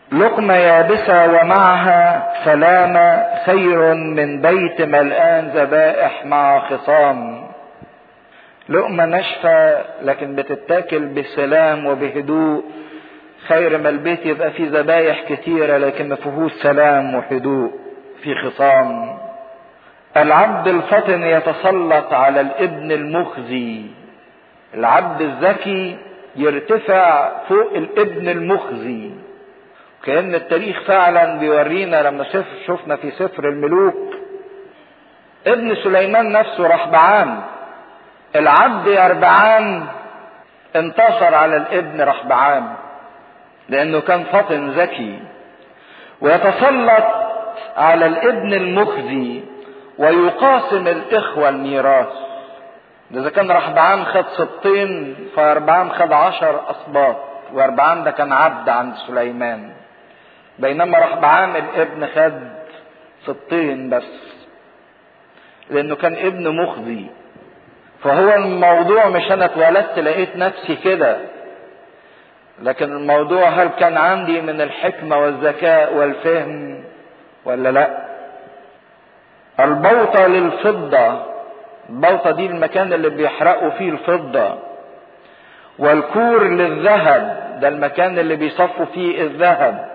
لقمة يابسة ومعها سلامة خير من بيت ملآن ذبائح مع خصام لقمة ناشفة لكن بتتاكل بسلام وبهدوء خير ما البيت يبقى فيه ذبايح كتيرة لكن ما فيهوش سلام وهدوء في خصام العبد الفطن يتسلط على الابن المخزي العبد الذكي يرتفع فوق الابن المخزي كأن التاريخ فعلا بيورينا لما شفنا في سفر الملوك ابن سليمان نفسه رحبعام العبد يربعام انتصر على الابن رحبعام لانه كان فطن ذكي ويتسلط على الابن المخزي ويقاسم الاخوة الميراث اذا كان رحبعام خد سبطين فاربعام خد عشر اسباط واربعام ده كان عبد عند سليمان بينما رحبعام الابن خد سبطين بس لانه كان ابن مخزي فهو الموضوع مش انا اتولدت لقيت نفسي كده لكن الموضوع هل كان عندي من الحكمة والذكاء والفهم ولا لا البوطة للفضة البوطة دي المكان اللي بيحرقوا فيه الفضة والكور للذهب ده المكان اللي بيصفوا فيه الذهب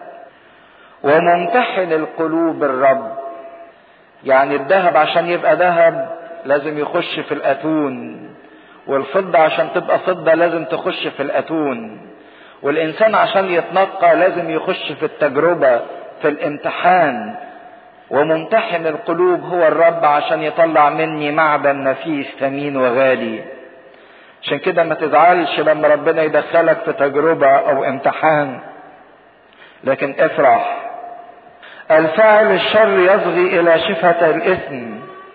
وممتحن القلوب الرب يعني الذهب عشان يبقى ذهب لازم يخش في الاتون والفضة عشان تبقى فضة لازم تخش في الاتون والانسان عشان يتنقى لازم يخش في التجربة في الامتحان وممتحن القلوب هو الرب عشان يطلع مني معدن نفيس ثمين وغالي عشان كده ما تزعلش لما ربنا يدخلك في تجربة او امتحان لكن افرح الفاعل الشر يصغي الى شفة الاثم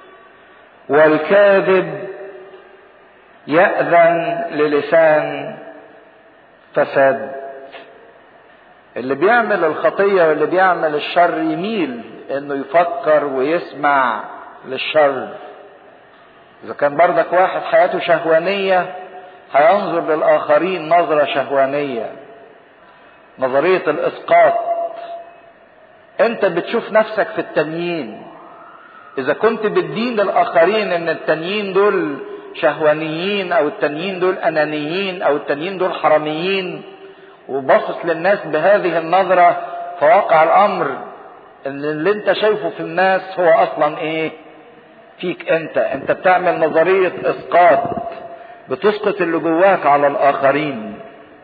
والكاذب يأذن للسان فساد اللي بيعمل الخطية واللي بيعمل الشر يميل انه يفكر ويسمع للشر اذا كان بردك واحد حياته شهوانية هينظر للآخرين نظرة شهوانية نظرية الإسقاط أنت بتشوف نفسك في التانيين إذا كنت بتدين للآخرين إن التانيين دول شهوانيين أو التانيين دول أنانيين أو التانيين دول حراميين وباصص للناس بهذه النظرة فواقع الأمر إن اللي أنت شايفه في الناس هو أصلا إيه؟ فيك أنت، أنت بتعمل نظرية إسقاط بتسقط اللي جواك على الآخرين.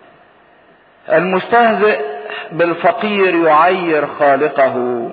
المستهزئ بالفقير يعير خالقه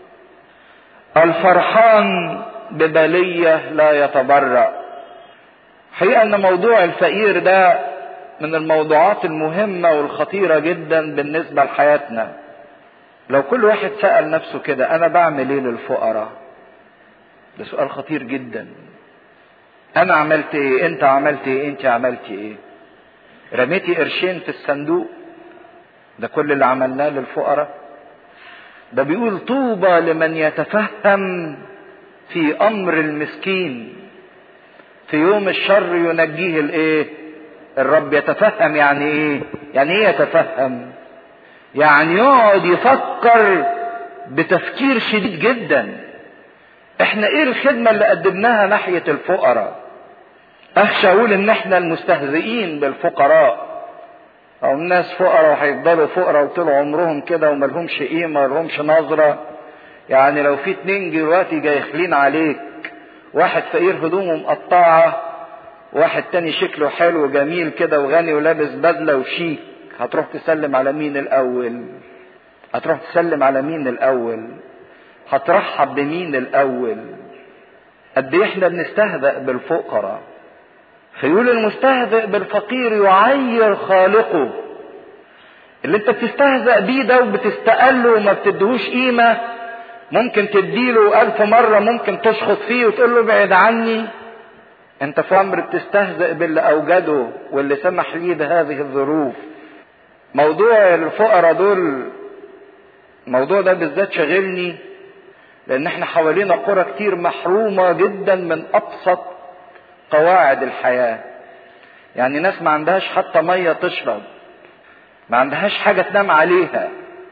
الفرحان ببلية لا يتبرأ حقيقة ان موضوع الفقير ده من الموضوعات المهمة والخطيرة جدا بالنسبة لحياتنا لو كل واحد سأل نفسه كده انا بعمل ايه للفقراء ده سؤال خطير جدا انا عملت ايه انت عملت ايه انت عملت ايه رميتي قرشين في الصندوق ده كل اللي عملناه للفقراء ده بيقول طوبى لمن يتفهم في امر المسكين في يوم الشر ينجيه الايه الرب يتفهم يعني ايه يعني ايه يتفهم يعني يقعد يفكر بتفكير شديد جدا احنا ايه الخدمة اللي قدمناها ناحية الفقراء اخشى اقول ان احنا المستهزئين بالفقراء او الناس فقراء وهيفضلوا فقراء وطول عمرهم كده وملهمش قيمة ملهمش نظرة يعني لو في اتنين دلوقتي جايخلين عليك واحد فقير هدومه مقطعة واحد تاني شكله حلو جميل كده وغني ولابس بدلة وشيك هتروح تسلم على مين الأول هتروح تسلم على مين الأول هترحب بمين الأول قد ايه احنا بنستهزأ بالفقراء فيقول المستهزئ بالفقير يعير خالقه اللي انت بتستهزأ بيه ده وبتستقله وما بتديهوش قيمة ممكن تديله ألف مرة ممكن تشخط فيه وتقول له ابعد عني انت في امر بتستهزئ باللي اوجده واللي سمح ليه بهذه الظروف موضوع الفقراء دول الموضوع ده بالذات شاغلني لان احنا حوالينا قرى كتير محرومة جدا من ابسط قواعد الحياة يعني ناس ما عندهاش حتى مية تشرب ما عندهاش حاجة تنام عليها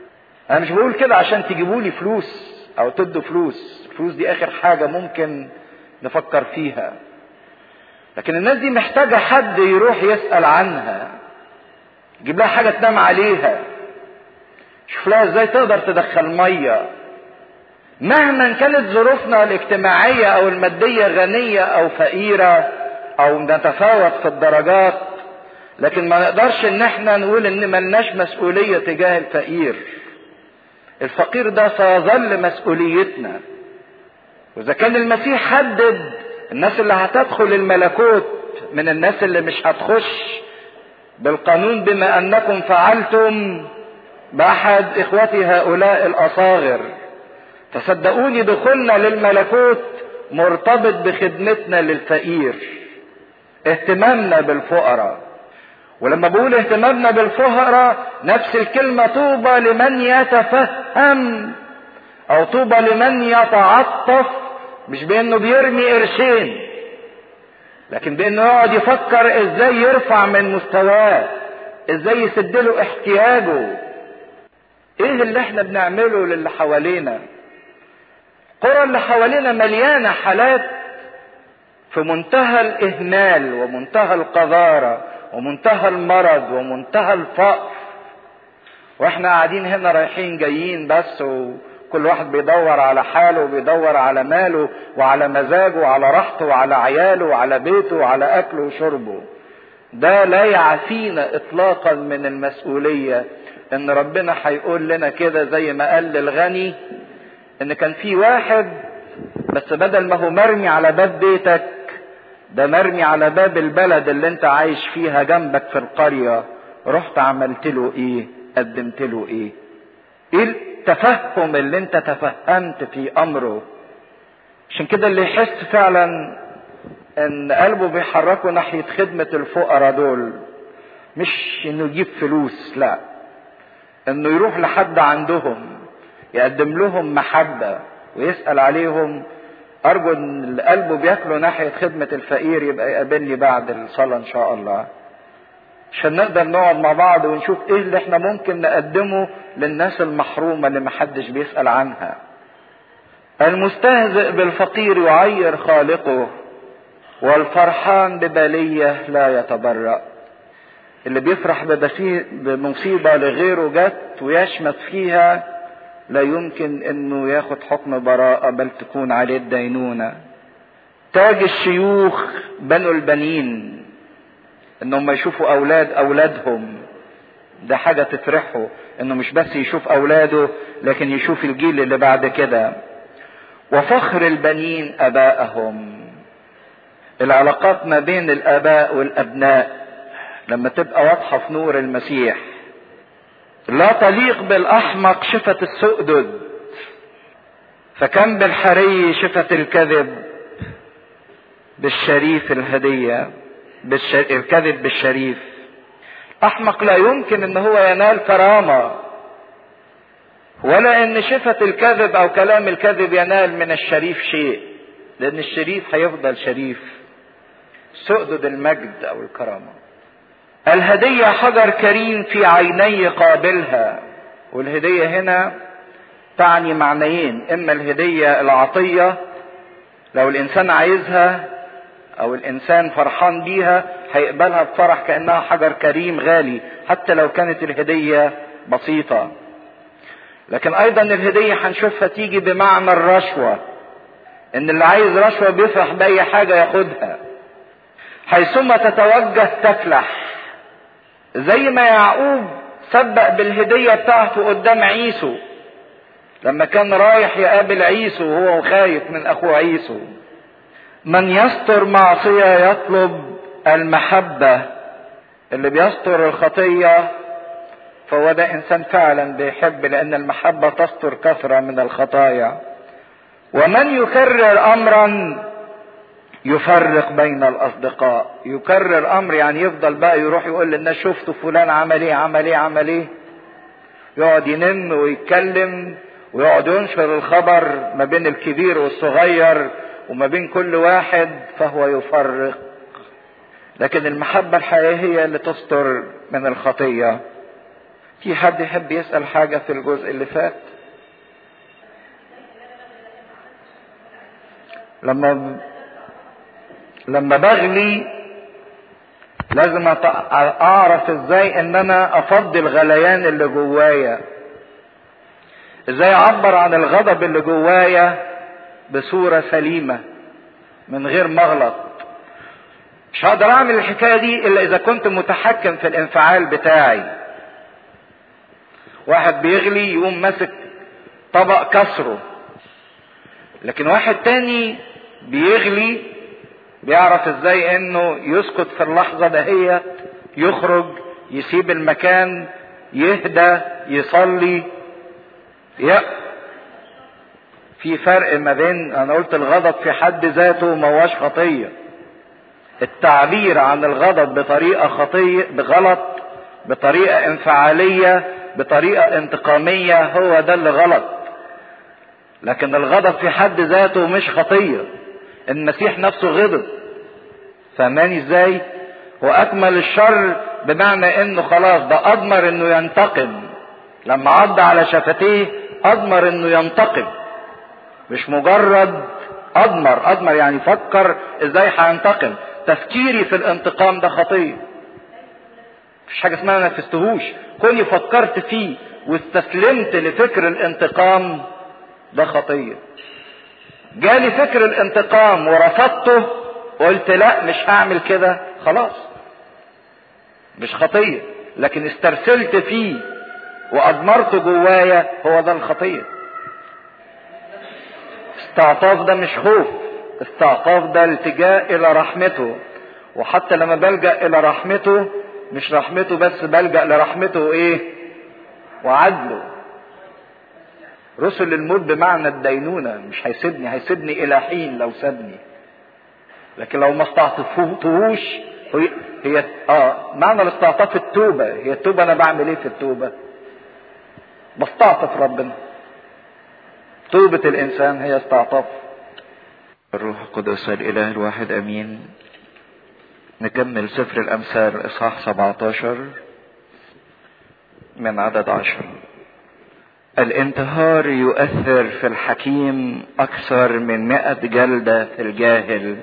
انا مش بقول كده عشان تجيبوا لي فلوس او تدوا فلوس الفلوس دي اخر حاجة ممكن نفكر فيها لكن الناس دي محتاجة حد يروح يسأل عنها يجيب لها حاجة تنام عليها شوف لها ازاي تقدر تدخل مية مهما كانت ظروفنا الاجتماعية او المادية غنية او فقيرة او نتفاوت في الدرجات لكن ما نقدرش ان احنا نقول ان ملناش مسؤولية تجاه الفقير الفقير ده سيظل مسؤوليتنا واذا كان المسيح حدد الناس اللي هتدخل الملكوت من الناس اللي مش هتخش بالقانون بما انكم فعلتم باحد اخوتي هؤلاء الاصاغر فصدقوني دخولنا للملكوت مرتبط بخدمتنا للفقير اهتمامنا بالفقراء ولما بقول اهتمامنا بالفقراء نفس الكلمة طوبى لمن يتفهم او طوبى لمن يتعطف مش بانه بيرمي قرشين لكن بانه يقعد يفكر ازاي يرفع من مستواه ازاي يسد له احتياجه ايه اللي احنا بنعمله للي حوالينا القرى اللي حوالينا مليانة حالات في منتهى الاهمال ومنتهى القذارة ومنتهى المرض ومنتهى الفقر واحنا قاعدين هنا رايحين جايين بس وكل واحد بيدور على حاله وبيدور على ماله وعلى مزاجه وعلى راحته وعلى عياله وعلى بيته وعلى اكله وشربه ده لا يعفينا اطلاقا من المسؤولية ان ربنا هيقول لنا كده زي ما قال للغني ان كان في واحد بس بدل ما هو مرمي على باب بيتك ده مرمي على باب البلد اللي انت عايش فيها جنبك في القرية رحت عملت له ايه قدمت له ايه ايه التفهم اللي انت تفهمت في امره عشان كده اللي يحس فعلا ان قلبه بيحركه ناحية خدمة الفقراء دول مش انه يجيب فلوس لا انه يروح لحد عندهم يقدم لهم محبة ويسأل عليهم ارجو ان اللي قلبه بياكله ناحية خدمة الفقير يبقى يقابلني بعد الصلاة ان شاء الله عشان نقدر نقعد مع بعض ونشوف ايه اللي احنا ممكن نقدمه للناس المحرومة اللي محدش بيسأل عنها المستهزئ بالفقير يعير خالقه والفرحان ببلية لا يتبرأ اللي بيفرح بمصيبة لغيره جت ويشمت فيها لا يمكن انه ياخد حكم براءة بل تكون عليه الدينونة تاج الشيوخ بنو البنين انهم يشوفوا اولاد اولادهم ده حاجة تفرحه انه مش بس يشوف اولاده لكن يشوف الجيل اللي بعد كده وفخر البنين ابائهم العلاقات ما بين الاباء والابناء لما تبقى واضحة في نور المسيح لا تليق بالاحمق شفة السؤدد فكم بالحري شفة الكذب بالشريف الهدية بالشر... الكذب بالشريف احمق لا يمكن ان هو ينال كرامة ولا ان شفة الكذب او كلام الكذب ينال من الشريف شيء لان الشريف هيفضل شريف سؤدد المجد او الكرامة الهدية حجر كريم في عيني قابلها والهدية هنا تعني معنيين اما الهدية العطية لو الانسان عايزها او الانسان فرحان بيها هيقبلها بفرح كانها حجر كريم غالي حتى لو كانت الهديه بسيطه لكن ايضا الهديه هنشوفها تيجي بمعنى الرشوه ان اللي عايز رشوه بيفرح باي حاجه ياخدها حيثما تتوجه تفلح زي ما يعقوب سبق بالهديه بتاعته قدام عيسو لما كان رايح يقابل عيسو وهو خايف من اخوه عيسو من يستر معصية يطلب المحبة اللي بيستر الخطية فهو ده انسان فعلا بيحب لان المحبة تستر كثرة من الخطايا ومن يكرر امرا يفرق بين الاصدقاء يكرر امر يعني يفضل بقى يروح يقول للناس شفتوا فلان عمل ايه عمل ايه عمل ايه يقعد ينم ويتكلم ويقعد ينشر الخبر ما بين الكبير والصغير وما بين كل واحد فهو يفرق لكن المحبة الحقيقية اللي تستر من الخطية في حد يحب يسأل حاجة في الجزء اللي فات لما لما بغلي لازم اعرف ازاي ان انا افضي الغليان اللي جوايا ازاي اعبر عن الغضب اللي جوايا بصورة سليمة من غير مغلط مش هقدر اعمل الحكاية دي الا اذا كنت متحكم في الانفعال بتاعي واحد بيغلي يقوم ماسك طبق كسره لكن واحد تاني بيغلي بيعرف ازاي انه يسكت في اللحظة دهيت يخرج يسيب المكان يهدى يصلي يا في فرق ما بين انا قلت الغضب في حد ذاته ما هوش خطية التعبير عن الغضب بطريقة خطية بغلط بطريقة انفعالية بطريقة انتقامية هو ده اللي غلط لكن الغضب في حد ذاته مش خطية المسيح نفسه غضب فهماني ازاي واكمل الشر بمعنى انه خلاص ده اضمر انه ينتقم لما عض على شفتيه اضمر انه ينتقم مش مجرد اضمر اضمر يعني فكر ازاي هينتقم تفكيري في الانتقام ده خطيه مفيش حاجه اسمها ما نفذتهوش كوني فكرت فيه واستسلمت لفكر الانتقام ده خطيه جالي فكر الانتقام ورفضته قلت لا مش هعمل كده خلاص مش خطيه لكن استرسلت فيه واضمرت جوايا هو ده الخطيه استعطاف ده مش خوف استعطاف ده التجاء الى رحمته وحتى لما بلجا الى رحمته مش رحمته بس بلجا لرحمته ايه وعدله رسل الموت بمعنى الدينونة مش هيسيبني هيسيبني إلى حين لو سابني لكن لو ما استعطفوش هي, هي اه معنى الاستعطاف التوبة هي التوبة أنا بعمل إيه في التوبة؟ بستعطف ربنا توبة الإنسان هي استعطاف الروح القدس الإله الواحد أمين نكمل سفر الأمثال إصحاح 17 من عدد عشر الانتهار يؤثر في الحكيم أكثر من مئة جلدة في الجاهل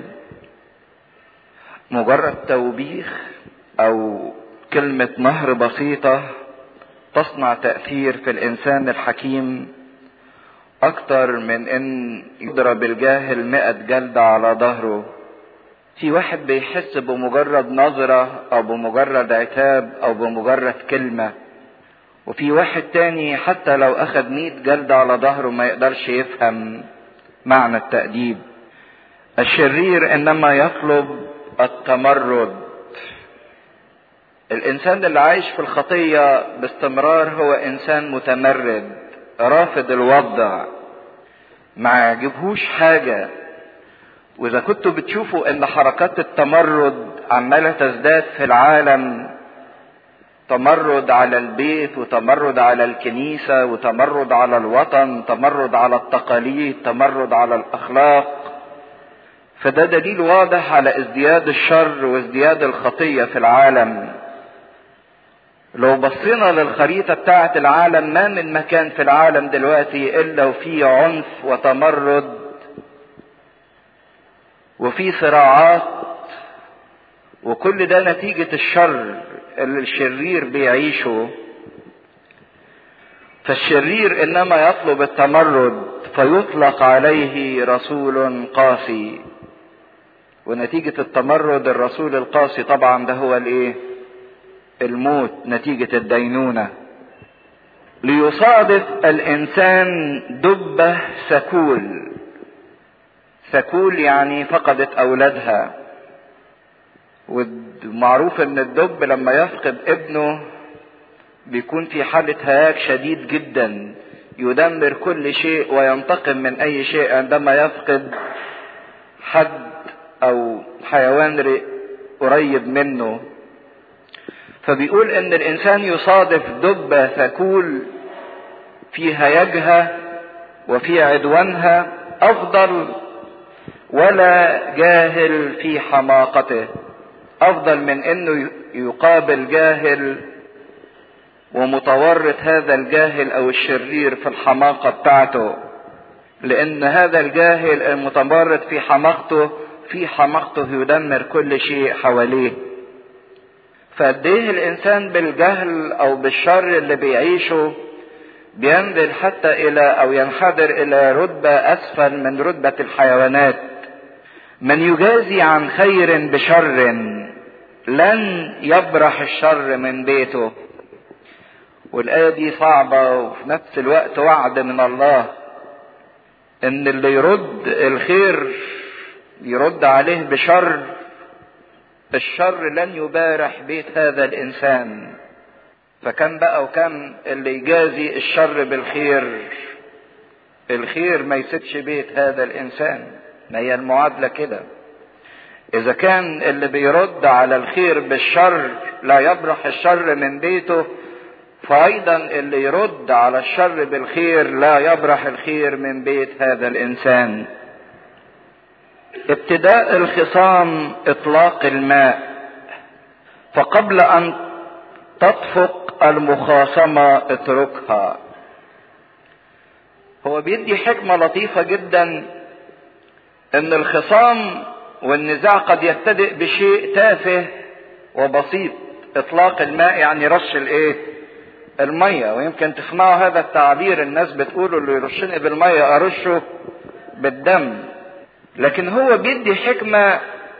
مجرد توبيخ أو كلمة مهر بسيطة تصنع تأثير في الإنسان الحكيم أكتر من إن يضرب الجاهل مئة جلدة على ظهره في واحد بيحس بمجرد نظرة أو بمجرد عتاب أو بمجرد كلمة وفي واحد تاني حتى لو أخد مئة جلدة على ظهره ما يقدرش يفهم معنى التأديب الشرير إنما يطلب التمرد الإنسان اللي عايش في الخطية باستمرار هو إنسان متمرد رافض الوضع ما يعجبهوش حاجة وإذا كنتوا بتشوفوا إن حركات التمرد عمالة تزداد في العالم تمرد على البيت وتمرد على الكنيسة وتمرد على الوطن تمرد على التقاليد تمرد على الأخلاق فده دليل واضح على ازدياد الشر وازدياد الخطية في العالم لو بصينا للخريطة بتاعة العالم ما من مكان في العالم دلوقتي إلا وفيه عنف وتمرد وفي صراعات وكل ده نتيجة الشر اللي الشرير بيعيشه فالشرير انما يطلب التمرد فيطلق عليه رسول قاسي ونتيجة التمرد الرسول القاسي طبعا ده هو الايه الموت نتيجة الدينونة ليصادف الانسان دبة سكول سكول يعني فقدت اولادها ومعروف ان الدب لما يفقد ابنه بيكون في حالة هياج شديد جدا يدمر كل شيء وينتقم من اي شيء عندما يفقد حد او حيوان قريب منه فبيقول ان الانسان يصادف دبة ثكول في هيجها وفي عدوانها افضل ولا جاهل في حماقته افضل من انه يقابل جاهل ومتورط هذا الجاهل او الشرير في الحماقة بتاعته لان هذا الجاهل المتورط في حماقته في حماقته يدمر كل شيء حواليه فقد ايه الانسان بالجهل او بالشر اللي بيعيشه بينزل حتى الى او ينحدر الى رتبة اسفل من رتبة الحيوانات من يجازي عن خير بشر لن يبرح الشر من بيته والآية دي صعبة وفي نفس الوقت وعد من الله إن اللي يرد الخير يرد عليه بشر الشر لن يبارح بيت هذا الإنسان فكان بقى وكان اللي يجازي الشر بالخير الخير ما يسيبش بيت هذا الإنسان ما هي المعادلة كده إذا كان اللي بيرد على الخير بالشر لا يبرح الشر من بيته فأيضا اللي يرد على الشر بالخير لا يبرح الخير من بيت هذا الإنسان ابتداء الخصام إطلاق الماء فقبل أن تطفق المخاصمة اتركها هو بيدي حكمة لطيفة جدا ان الخصام والنزاع قد يبتدئ بشيء تافه وبسيط اطلاق الماء يعني رش الايه المية ويمكن تسمعوا هذا التعبير الناس بتقولوا اللي يرشني بالمية ارشه بالدم لكن هو بيدي حكمة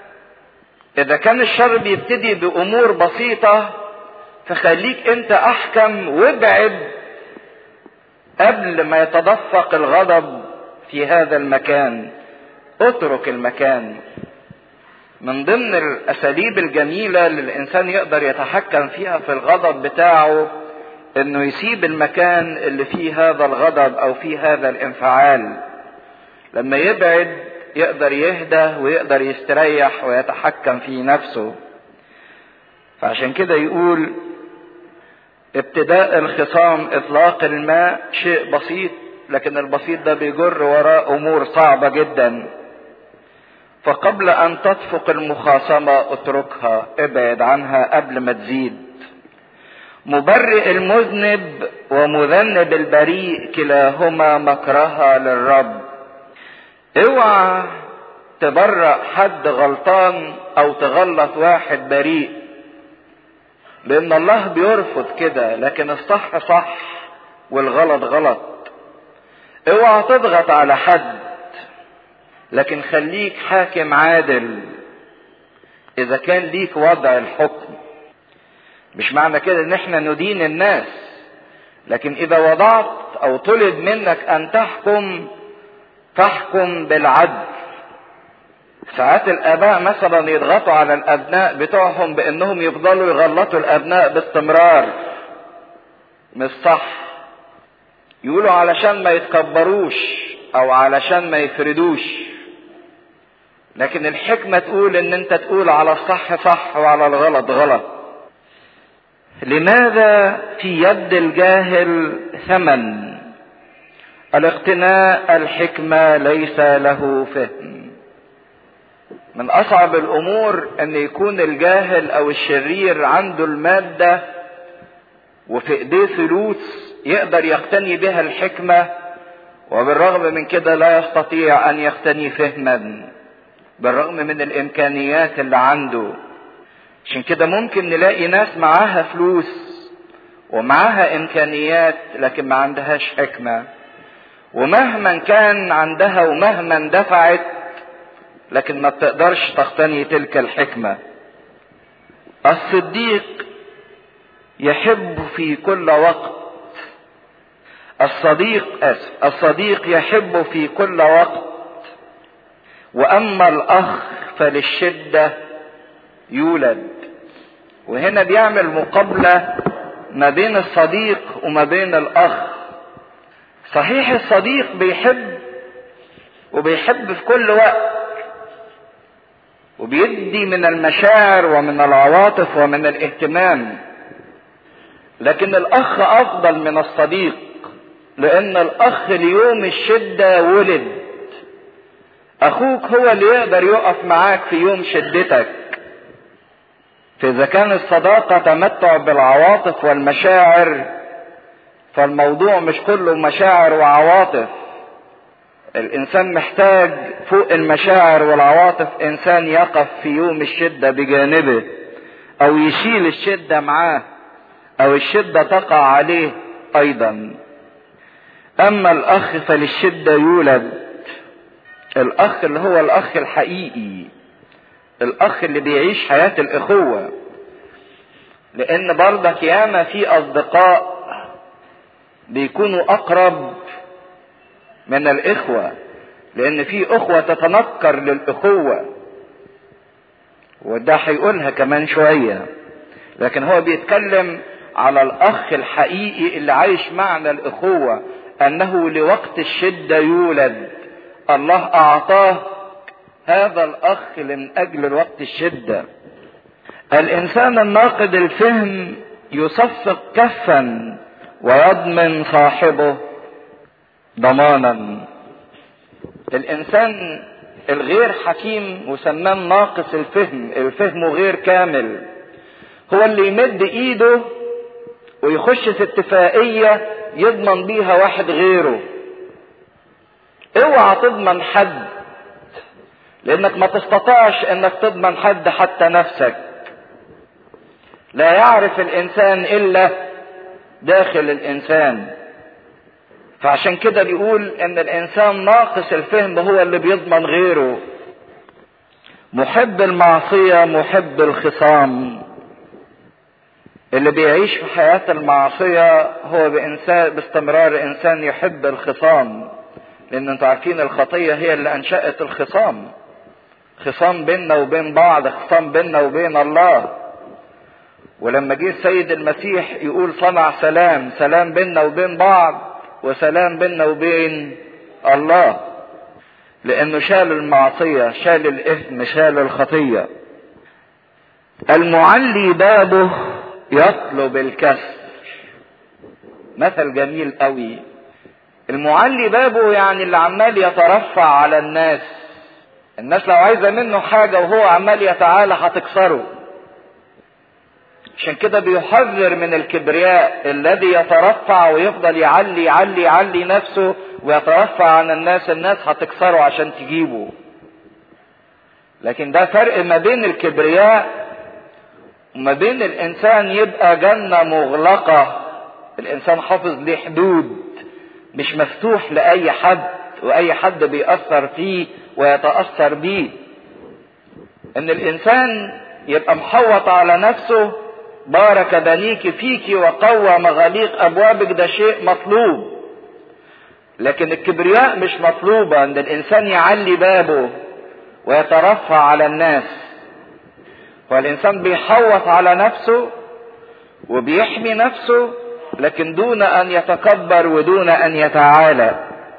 اذا كان الشر بيبتدي بامور بسيطة فخليك انت احكم وابعد قبل ما يتدفق الغضب في هذا المكان اترك المكان من ضمن الاساليب الجميله اللي الانسان يقدر يتحكم فيها في الغضب بتاعه انه يسيب المكان اللي فيه هذا الغضب او فيه هذا الانفعال لما يبعد يقدر يهدى ويقدر يستريح ويتحكم في نفسه فعشان كده يقول ابتداء الخصام اطلاق الماء شيء بسيط لكن البسيط ده بيجر وراه امور صعبه جدا فقبل ان تطفق المخاصمه اتركها ابعد عنها قبل ما تزيد مبرئ المذنب ومذنب البريء كلاهما مكرها للرب اوعى تبرأ حد غلطان او تغلط واحد بريء لان الله بيرفض كده لكن الصح صح والغلط غلط اوعى تضغط على حد لكن خليك حاكم عادل اذا كان ليك وضع الحكم مش معنى كده ان احنا ندين الناس لكن اذا وضعت او طلب منك ان تحكم فاحكم بالعدل ساعات الاباء مثلا يضغطوا على الابناء بتوعهم بانهم يفضلوا يغلطوا الابناء باستمرار مش صح يقولوا علشان ما يتكبروش او علشان ما يفردوش لكن الحكمة تقول ان انت تقول على الصح صح وعلى الغلط غلط لماذا في يد الجاهل ثمن الاقتناء الحكمة ليس له فهم من اصعب الامور ان يكون الجاهل او الشرير عنده المادة وفي ايديه فلوس يقدر يقتني بها الحكمة وبالرغم من كده لا يستطيع ان يقتني فهما بالرغم من الامكانيات اللي عنده عشان كده ممكن نلاقي ناس معاها فلوس ومعاها امكانيات لكن ما عندهاش حكمه ومهما كان عندها ومهما اندفعت لكن ما بتقدرش تقتني تلك الحكمه الصديق يحب في كل وقت الصديق اسف الصديق يحب في كل وقت واما الاخ فللشده يولد وهنا بيعمل مقابله ما بين الصديق وما بين الاخ صحيح الصديق بيحب وبيحب في كل وقت وبيدي من المشاعر ومن العواطف ومن الاهتمام لكن الاخ افضل من الصديق لان الاخ ليوم الشده ولد اخوك هو اللي يقدر يقف معاك في يوم شدتك في فإذا كان الصداقة تمتع بالعواطف والمشاعر فالموضوع مش كله مشاعر وعواطف الإنسان محتاج فوق المشاعر والعواطف إنسان يقف في يوم الشدة بجانبه أو يشيل الشدة معاه أو الشدة تقع عليه أيضا أما الأخ فللشدة يولد الأخ اللي هو الأخ الحقيقي الأخ اللي بيعيش حياة الإخوة لأن برضك ياما في أصدقاء بيكونوا أقرب من الإخوة لأن في أخوة تتنكر للأخوة وده هيقولها كمان شوية لكن هو بيتكلم على الأخ الحقيقي اللي عايش معنى الأخوة أنه لوقت الشدة يولد الله أعطاه هذا الأخ من أجل وقت الشدة الإنسان الناقد الفهم يصفق كفا ويضمن صاحبه ضمانا الإنسان الغير حكيم وسماه ناقص الفهم الفهم غير كامل هو اللي يمد ايده ويخش في اتفاقية يضمن بيها واحد غيره اوعى تضمن حد لانك ما تستطيعش انك تضمن حد حتى نفسك لا يعرف الانسان الا داخل الانسان فعشان كده بيقول ان الانسان ناقص الفهم هو اللي بيضمن غيره محب المعصية محب الخصام اللي بيعيش في حياة المعصية هو بإنسان باستمرار إنسان يحب الخصام لأن أنتوا عارفين الخطية هي اللي أنشأت الخصام خصام بيننا وبين بعض خصام بيننا وبين الله ولما جه السيد المسيح يقول صنع سلام سلام بيننا وبين بعض وسلام بيننا وبين الله لانه شال المعصية شال الاثم شال الخطية المعلي بابه يطلب الكسر مثل جميل قوي المعلي بابه يعني اللي عمال يترفع على الناس الناس لو عايزة منه حاجة وهو عمال يتعالى هتكسره عشان كده بيحذر من الكبرياء الذي يترفع ويفضل يعلي يعلي يعلي نفسه ويترفع عن الناس الناس هتكسره عشان تجيبه لكن ده فرق ما بين الكبرياء وما بين الانسان يبقى جنة مغلقة الانسان حافظ ليه حدود مش مفتوح لاي حد واي حد بيأثر فيه ويتأثر بيه ان الانسان يبقى محوط على نفسه بارك بنيك فيك وقوى مغاليق ابوابك ده شيء مطلوب لكن الكبرياء مش مطلوبة ان الانسان يعلي بابه ويترفع على الناس والانسان بيحوط على نفسه وبيحمي نفسه لكن دون ان يتكبر ودون ان يتعالى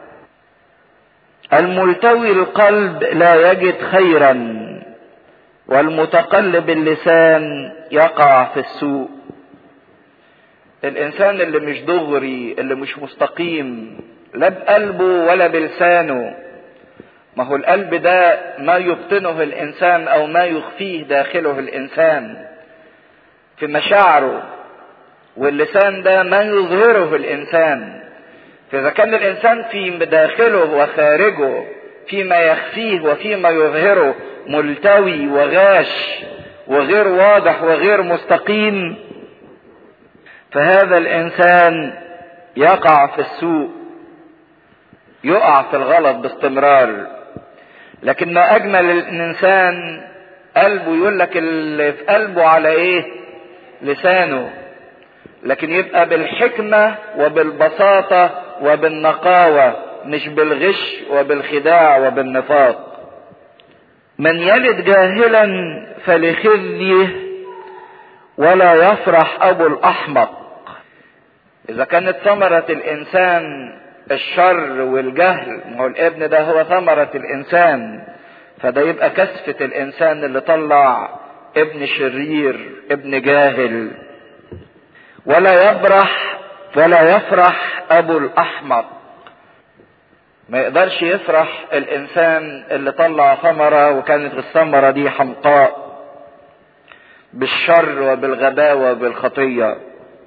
الملتوي القلب لا يجد خيرا والمتقلب اللسان يقع في السوء الانسان اللي مش دغري اللي مش مستقيم لا بقلبه ولا بلسانه ما هو القلب ده ما يبطنه الانسان او ما يخفيه داخله الانسان في مشاعره واللسان ده ما يظهره الانسان فاذا كان الانسان في داخله وخارجه فيما يخفيه وفيما يظهره ملتوي وغاش وغير واضح وغير مستقيم فهذا الانسان يقع في السوء يقع في الغلط باستمرار لكن ما اجمل الانسان قلبه يقول لك اللي في قلبه على ايه لسانه لكن يبقى بالحكمة وبالبساطة وبالنقاوة مش بالغش وبالخداع وبالنفاق من يلد جاهلا فلخذيه ولا يفرح ابو الاحمق اذا كانت ثمرة الانسان الشر والجهل ما هو الابن ده هو ثمرة الانسان فده يبقى كسفة الانسان اللي طلع ابن شرير ابن جاهل ولا يبرح ولا يفرح ابو الاحمق ما يقدرش يفرح الانسان اللي طلع ثمرة وكانت الثمرة دي حمقاء بالشر وبالغباوة وبالخطية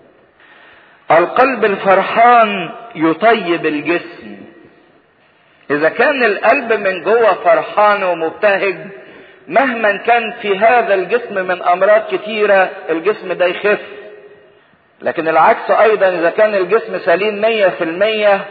القلب الفرحان يطيب الجسم اذا كان القلب من جوه فرحان ومبتهج مهما كان في هذا الجسم من امراض كتيرة الجسم ده يخف لكن العكس ايضا اذا كان الجسم سليم مية في المية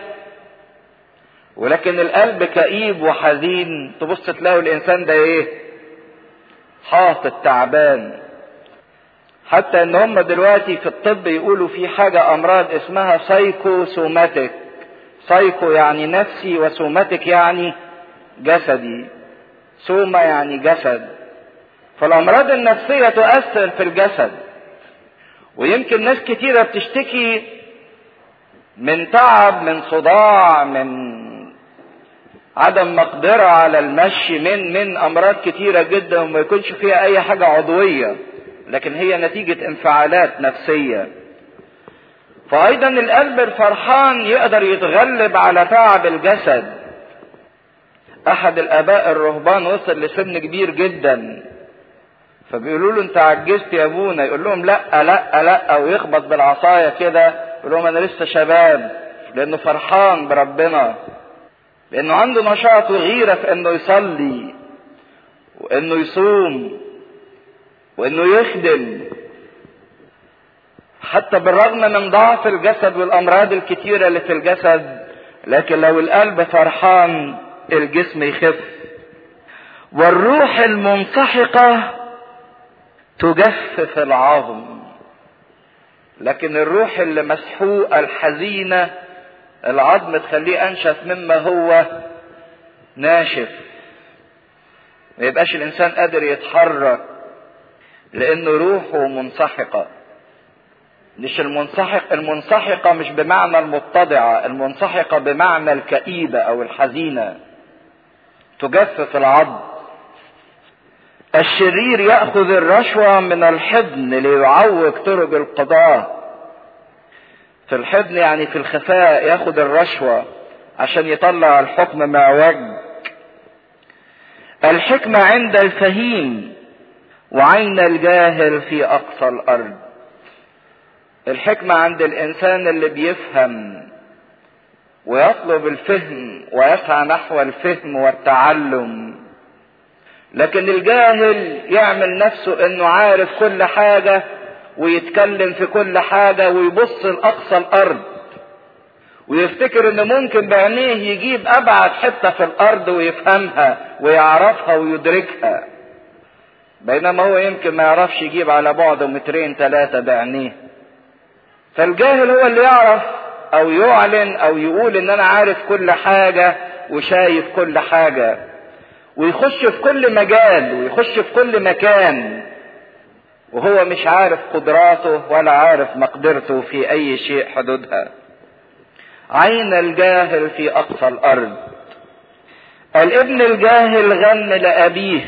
ولكن القلب كئيب وحزين تبص تلاقوا الانسان ده ايه حاطط تعبان حتى ان هم دلوقتي في الطب يقولوا في حاجة امراض اسمها سايكوسوماتيك سايكو يعني نفسي وسوماتيك يعني جسدي سوما يعني جسد فالامراض النفسية تؤثر في الجسد ويمكن ناس كتيرة بتشتكي من تعب من صداع من عدم مقدرة على المشي من من امراض كتيرة جدا وما يكونش فيها اي حاجة عضوية لكن هي نتيجة انفعالات نفسية فايضا القلب الفرحان يقدر يتغلب على تعب الجسد احد الاباء الرهبان وصل لسن كبير جدا فبيقولوا له انت عجزت يا ابونا يقول لهم لا لا لا ويخبط بالعصاية كده يقول لهم انا لسه شباب لانه فرحان بربنا لانه عنده نشاط وغيرة في انه يصلي وانه يصوم وانه يخدم حتى بالرغم من ضعف الجسد والامراض الكتيرة اللي في الجسد لكن لو القلب فرحان الجسم يخف والروح المنسحقة تجفف العظم لكن الروح اللي مسحوقة الحزينة العظم تخليه انشف مما هو ناشف ما يبقاش الانسان قادر يتحرك لانه روحه منسحقة مش المنسحق المنسحقة مش بمعنى المتضعة المنسحقة بمعنى الكئيبة او الحزينة تجفف العظم الشرير ياخذ الرشوه من الحضن ليعوج طرق القضاه في الحضن يعني في الخفاء ياخذ الرشوه عشان يطلع الحكم معوج الحكمه عند الفهيم وعين الجاهل في اقصى الارض الحكمه عند الانسان اللي بيفهم ويطلب الفهم ويسعى نحو الفهم والتعلم لكن الجاهل يعمل نفسه انه عارف كل حاجة ويتكلم في كل حاجة ويبص لأقصى الأرض ويفتكر انه ممكن بعينيه يجيب أبعد حتة في الأرض ويفهمها ويعرفها ويدركها بينما هو يمكن ما يعرفش يجيب على بعد مترين ثلاثة بعينيه فالجاهل هو اللي يعرف او يعلن او يقول ان انا عارف كل حاجة وشايف كل حاجة ويخش في كل مجال ويخش في كل مكان وهو مش عارف قدراته ولا عارف مقدرته في اي شيء حدودها عين الجاهل في اقصى الارض الابن الجاهل غم لابيه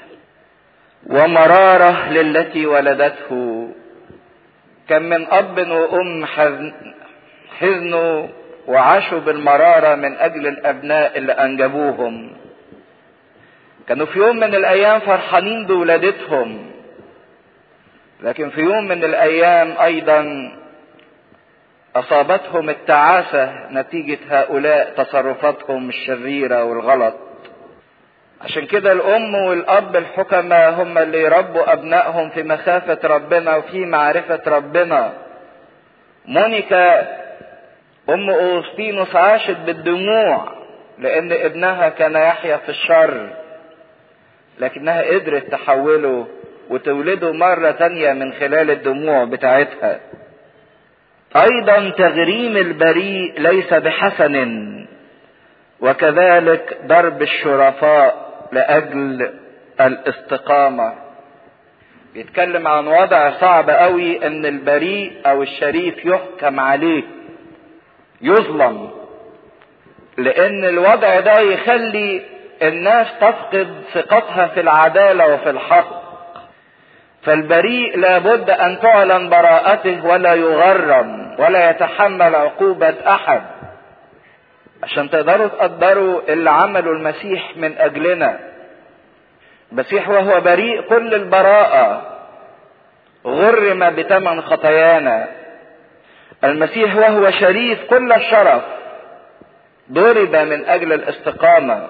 ومراره للتي ولدته كم من اب وام حزنوا وعاشوا بالمراره من اجل الابناء اللي انجبوهم كانوا في يوم من الايام فرحانين بولادتهم لكن في يوم من الايام ايضا اصابتهم التعاسه نتيجه هؤلاء تصرفاتهم الشريره والغلط عشان كده الام والاب الحكماء هم اللي يربوا ابنائهم في مخافه ربنا وفي معرفه ربنا مونيكا ام اوغسطينوس عاشت بالدموع لان ابنها كان يحيا في الشر لكنها قدرت تحوله وتولده مرة تانية من خلال الدموع بتاعتها ايضا تغريم البريء ليس بحسن وكذلك ضرب الشرفاء لاجل الاستقامة بيتكلم عن وضع صعب قوي ان البريء او الشريف يحكم عليه يظلم لان الوضع ده يخلي الناس تفقد ثقتها في العدالة وفي الحق فالبريء لابد ان تعلن براءته ولا يغرم ولا يتحمل عقوبة احد عشان تقدروا تقدروا اللي عمله المسيح من اجلنا المسيح وهو بريء كل البراءة غرم بثمن خطايانا المسيح وهو شريف كل الشرف ضرب من اجل الاستقامه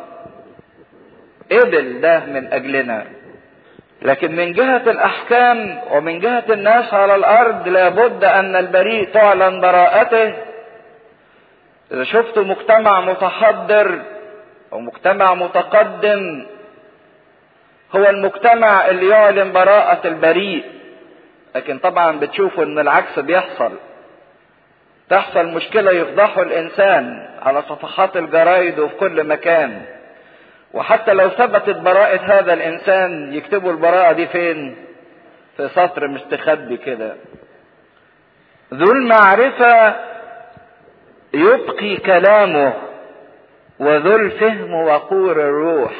قبل ده من اجلنا لكن من جهة الأحكام ومن جهة الناس على الأرض لابد أن البريء تعلن براءته إذا شفت مجتمع متحضر أو مجتمع متقدم هو المجتمع اللي يعلن براءة البريء لكن طبعا بتشوفوا ان العكس بيحصل تحصل مشكلة يفضحوا الإنسان على صفحات الجرايد وفي كل مكان وحتى لو ثبتت براءة هذا الإنسان يكتبوا البراءة دي فين؟ في سطر مستخبي كده. ذو المعرفة يبقي كلامه وذو الفهم وقور الروح.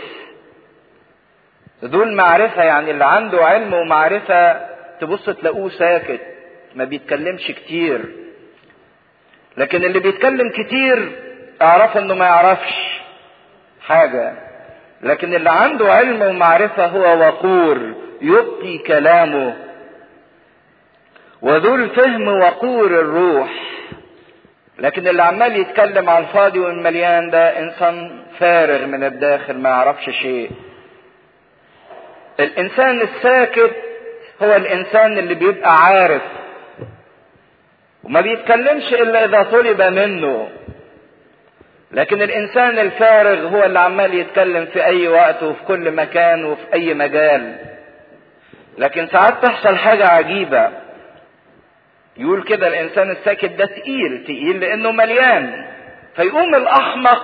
ذو المعرفة يعني اللي عنده علم ومعرفة تبص تلاقوه ساكت ما بيتكلمش كتير. لكن اللي بيتكلم كتير اعرف انه ما يعرفش حاجه لكن اللي عنده علم ومعرفة هو وقور يبقي كلامه وذو الفهم وقور الروح لكن اللي عمال يتكلم على الفاضي والمليان ده انسان فارغ من الداخل ما يعرفش شيء الانسان الساكت هو الانسان اللي بيبقى عارف وما بيتكلمش الا اذا طلب منه لكن الانسان الفارغ هو اللي عمال يتكلم في اي وقت وفي كل مكان وفي اي مجال لكن ساعات تحصل حاجة عجيبة يقول كده الانسان الساكت ده تقيل تقيل لانه مليان فيقوم الاحمق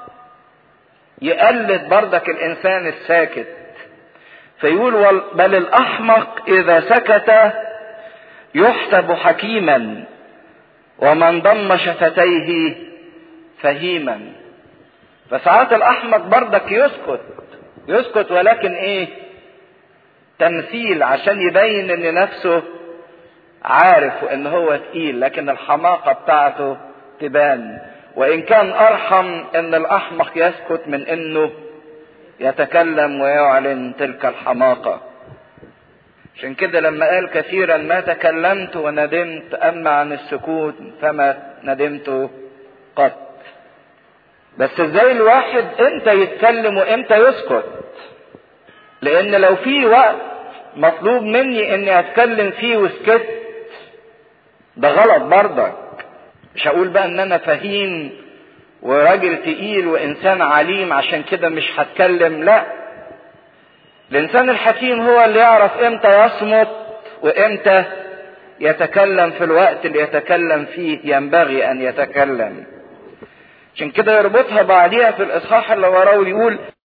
يقلد بردك الانسان الساكت فيقول بل الاحمق اذا سكت يحسب حكيما ومن ضم شفتيه فهيما فساعات الاحمق بردك يسكت يسكت ولكن ايه تمثيل عشان يبين ان نفسه عارف وان هو تقيل لكن الحماقة بتاعته تبان وان كان ارحم ان الاحمق يسكت من انه يتكلم ويعلن تلك الحماقة عشان كده لما قال كثيرا ما تكلمت وندمت اما عن السكوت فما ندمت قط بس ازاي الواحد امتى يتكلم وامتى يسكت لان لو في وقت مطلوب مني اني اتكلم فيه وسكت ده غلط برضك مش هقول بقى ان انا فهيم وراجل تقيل وانسان عليم عشان كده مش هتكلم لا الانسان الحكيم هو اللي يعرف امتى يصمت وامتى يتكلم في الوقت اللي يتكلم فيه ينبغي ان يتكلم عشان كده يربطها بعديها في الاصحاح اللي وراه ويقول